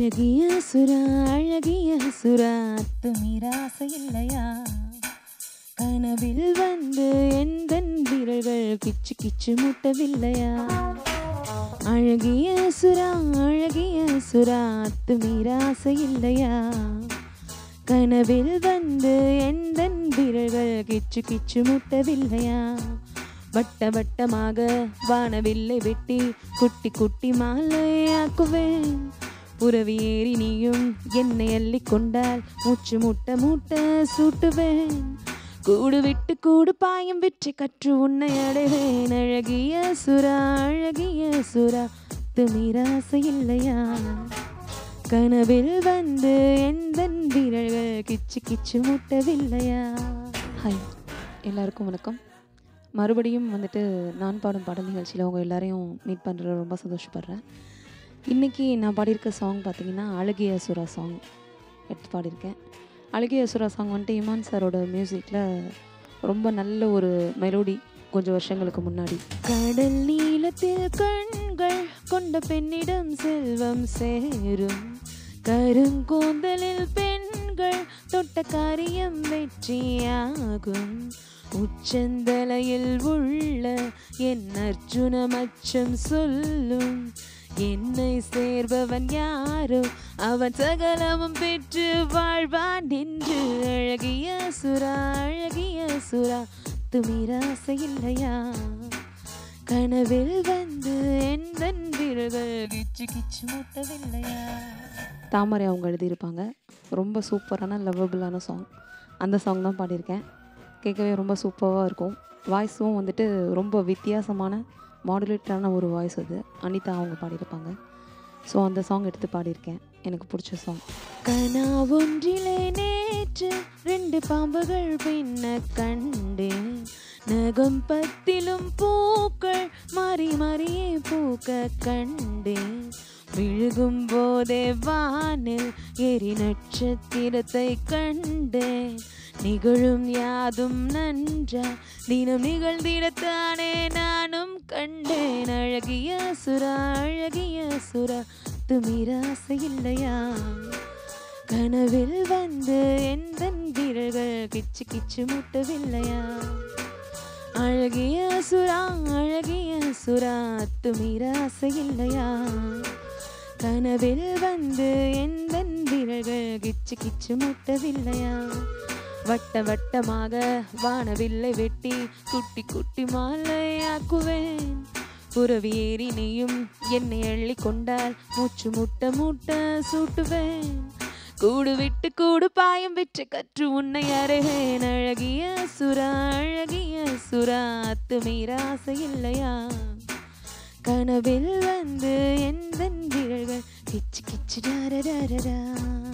அழகிய சுரா அழகிய சுரா அத்துமீராசை இல்லையா கனவில் வந்து எந்த விரல்கள் கிச்சு கிச்சு முட்டவில்லையா அழகிய சுரா அழகிய சுரா அத்துமீராசை இல்லையா கனவில் வந்து எந்த விரல்கள் கிச்சு கிச்சு முட்டவில்லையா வட்ட வட்டமாக வானவில்லை வெட்டி குட்டி குட்டி மாலையாக்குவேன் புறவி ஏறி நீயும் என்னை அள்ளி கொண்டால் மூச்சு முட்ட மூட்ட சூட்டுவேன் கூடு விட்டு கூடு பாயம் வெற்றி கற்று உன்னை அடைவேன் அழகிய சுரா அழகிய சுரா துமிராசை இல்லையா கனவில் வந்து எந்த விரல்கள் கிச்சு கிச்சு முட்டவில்லையா ஹாய் எல்லாருக்கும் வணக்கம் மறுபடியும் வந்துட்டு நான் பாடும் பாடல் நிகழ்ச்சியில் உங்கள் எல்லாரையும் மீட் பண்ணுற ரொம்ப சந்தோஷப்படுறேன் இன்றைக்கி நான் பாடியிருக்க சாங் பார்த்தீங்கன்னா அழகிய சுரா சாங் எடுத்து பாடியிருக்கேன் அழகிய சுரா சாங் வந்துட்டு இமான் சாரோட மியூசிக்கில் ரொம்ப நல்ல ஒரு மெலோடி கொஞ்சம் வருஷங்களுக்கு முன்னாடி கடல் நீளத்தில் கண்கள் கொண்ட பெண்ணிடம் செல்வம் சேரும் கருங்கூந்தலில் பெண்கள் தொட்ட காரியம் வெற்றியாகும் உச்சந்தலையில் உள்ள என் அர்ஜுன மச்சம் சொல்லும் என்னை சேர்பவன் யாரோ அவன் சகலமும் பெற்று வாழ்வான் என்று அழகிய சுரா அழகிய சுரா துமிராசை இல்லையா கனவில் வந்து எந்த விரல்கள் கிச்சு கிச்சு மூட்டவில்லையா தாமரை அவங்க எழுதியிருப்பாங்க ரொம்ப சூப்பரான லவ்வபிளான சாங் அந்த சாங் தான் பாடியிருக்கேன் கேட்கவே ரொம்ப சூப்பராக இருக்கும் வாய்ஸும் வந்துட்டு ரொம்ப வித்தியாசமான மாடுலேட்டரான ஒரு வாய்ஸ் அது அனிதா அவங்க பாடியிருப்பாங்க ஸோ அந்த சாங் எடுத்து பாடியிருக்கேன் எனக்கு பிடிச்ச சாங் கனா ஒன்றிலே நேற்று ரெண்டு பாம்புகள் பின்ன கண்டேன் நகம் பத்திலும் பூக்கள் மாறி மாறியே பூக்க கண்டேன் விழுகும் போதே வானில் எரி நட்சத்திரத்தை கண்டேன் நிகழும் யாதும் நன்றா தினம் நிகழ்ந்திடத்தானே நானும் கண்டேன் அழகிய சுரா அழகிய சுரா துமிராசை இல்லையா கனவில் வந்து எந்த விரல்கள் கிச்சு கிச்சு முட்டவில்லையா அழகிய சுரா அழகிய சுரா துமிராசை இல்லையா கனவில் வந்து எந்த விரல்கள் கிச்சு கிச்சு முட்டவில்லையா வட்ட வட்டமாக வானவில்லை வெட்டி குட்டி குட்டி மாலையாக்குவேன் புறவி ஏறி நீயும் என்னை அள்ளி கொண்டால் மூச்சு முட்ட மூட்ட சூட்டுவேன் கூடு விட்டு கூடு பாயம் விற்று கற்று உன்னை அறைவேன் அழகிய சுரா அழகிய சுரா அத்துமீராசை இல்லையா கனவில் வந்து எந்த விரல்கள் கிச்சு கிச்சு டாரடாரடா